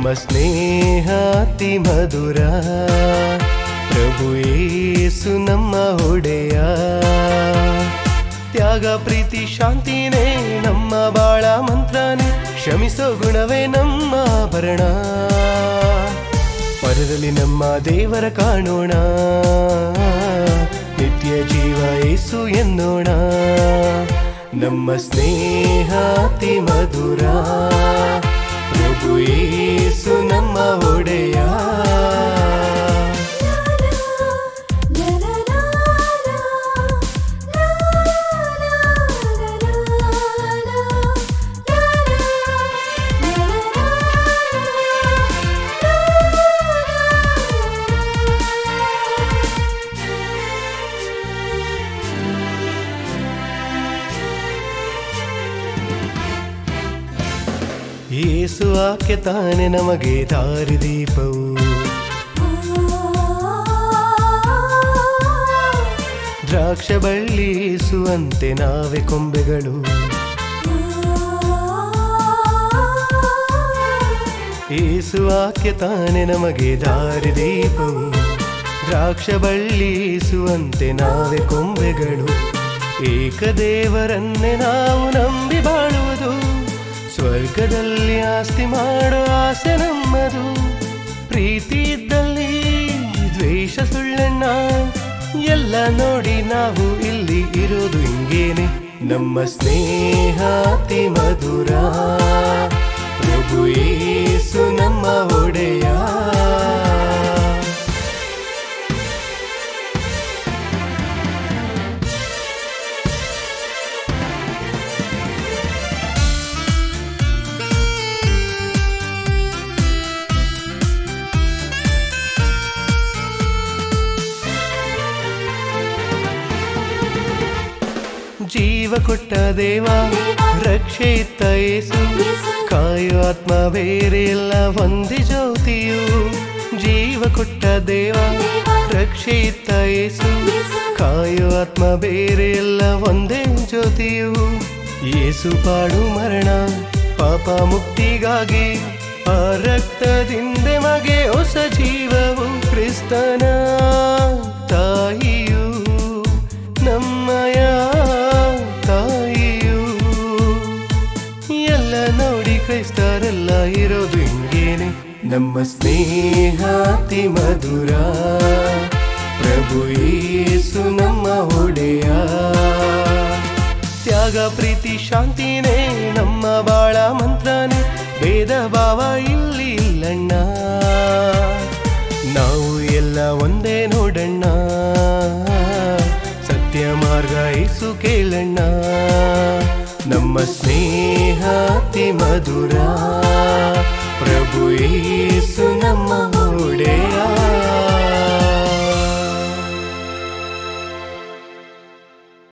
ನಮ್ಮ ಸ್ನೇಹ ಅತಿ ಮಧುರ ಪ್ರಭು ಯೇಸು ನಮ್ಮ ಒಡೆಯ ತ್ಯಾಗ ಪ್ರೀತಿ ಶಾಂತಿನೇ ನಮ್ಮ ಬಾಳ ಮಂತ್ರನೇ ಕ್ಷಮಿಸೋ ಗುಣವೇ ನಮ್ಮ ಆಭರಣ ಪರದಲ್ಲಿ ನಮ್ಮ ದೇವರ ಕಾಣೋಣ ನಿತ್ಯ ಜೀವ ಏಸು ಎನ್ನೋಣ ನಮ್ಮ ಸ್ನೇಹ ಅತಿ ಮಧುರ ಪ್ರಭು ಏಸು ನಮ್ಮ ಒಡೆಯ ಏಸು ಆಕೆ ತಾನೆ ನಮಗೆ ದಾರಿದೀಪವು ದ್ರಾಕ್ಷ ಬಳ್ಳಿ ಏಸುವಂತೆ ನಾವೇ ಕೊಂಬೆಗಳು ಏಸು ಆಕೆ ತಾನೆ ನಮಗೆ ದಾರಿದೀಪವು ದ್ರಾಕ್ಷ ಬಳ್ಳಿ ಏಸುವಂತೆ ನಾವೇ ಕೊಂಬೆಗಳು ಏಕದೇವರನ್ನೇ ನಾವು ನಂಬಿ ಬಾಳುವುದು ಸ್ವರ್ಗದಲ್ಲಿ ಆಸ್ತಿ ಮಾಡೋ ಆಸೆ ನಮ್ಮದು ಪ್ರೀತಿ ಇದ್ದಲ್ಲಿ ದ್ವೇಷ ಸುಳ್ಳಣ್ಣ ಎಲ್ಲ ನೋಡಿ ನಾವು ಇಲ್ಲಿ ಇರೋದು ಹಿಂಗೇನೆ ನಮ್ಮ ಸ್ನೇಹ ಅತಿ ಮಧುರ ಪ್ರಭು ಯೇಸು ನಮ್ಮ ಒಡೆಯ ಜೀವ ಕೊಟ್ಟ ದೇವ ರಕ್ಷೆ ಇತ್ತ ಏಸು ಕಾಯೋ ಆತ್ಮ ಬೇರೆ ಎಲ್ಲ ಒಂದೇ ಜ್ಯೋತಿಯು ಜೀವ ಕೊಟ್ಟ ದೇವ ರಕ್ಷೆ ಇತ್ತ ಏಸು ಕಾಯೋ ಆತ್ಮ ಬೇರೆ ಎಲ್ಲ ಒಂದೇ ಜ್ಯೋತಿಯು ಏಸು ಪಾಡು ಮರಣ ಪಾಪ ಮುಕ್ತಿಗಾಗಿ ಆ ರಕ್ತದಿಂದ ಮಗೆ ಹೊಸ ಜೀವವು ಕ್ರಿಸ್ತನ ತಾಯಿಯು ನಮ್ಮಯ ತಾಯಿಯು ಎಲ್ಲ ನೋಡಿ ಕ್ರೈಸ್ತರೆಲ್ಲ ಇರೋದು ಹಿಂಗೇನೆ ನಮ್ಮ ಸ್ನೇಹ ಅತಿ ಮಧುರ ಪ್ರಭು ಯೇಸು ನಮ್ಮ ಒಡೆಯ ತ್ಯಾಗ ಪ್ರೀತಿ ಶಾಂತಿನೇ ನಮ್ಮ ಬಾಳ ಮಂತ್ರನೇ ಭೇದ ಭಾವ ಇಲ್ಲಿ ಇಲ್ಲಣ್ಣ ನಾವು ಎಲ್ಲ ಒಂದೇ ನೋಡಣ್ಣ ಸತ್ಯ ಮಾರ್ಗ ಇಸು ಕೇಳಣ್ಣ ನಮ್ಮ ಸ್ನೇಹ ಅತಿ ಮಧುರ ಪ್ರಭು ಯೇಸು ನಮ್ಮ ಒಡೆಯ